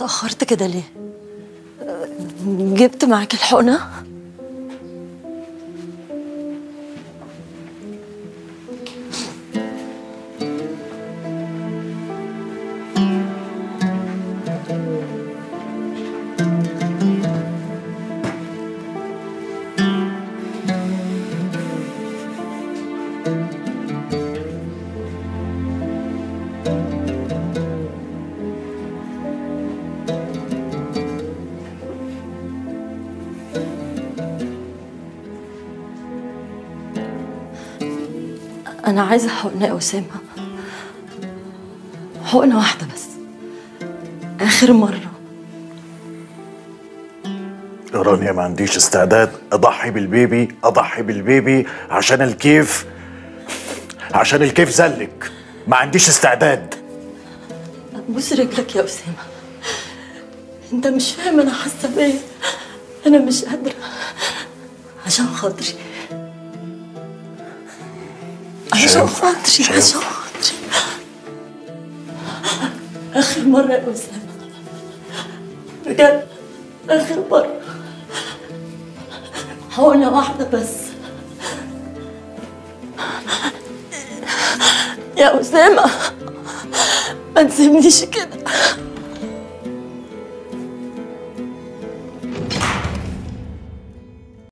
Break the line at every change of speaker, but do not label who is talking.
اتأخرت كده ليه؟ جبت معاك الحقنة؟ أنا عايزة حقنة يا أسامة حقنة واحدة بس آخر مرة
يا رانيا ما عنديش استعداد اضحي بالبيبي اضحي بالبيبي عشان الكيف عشان الكيف زلك ما عنديش استعداد
بوس رجلك يا أسامة أنت مش فاهم أنا حاسة بإيه أنا مش قادرة عشان خاطري عشان
شام.
خاطري
شام.
عشان خاطري آخر مرة يا أسامة بجد آخر مرة حقنة واحدة بس يا أسامة ما تسيبنيش كده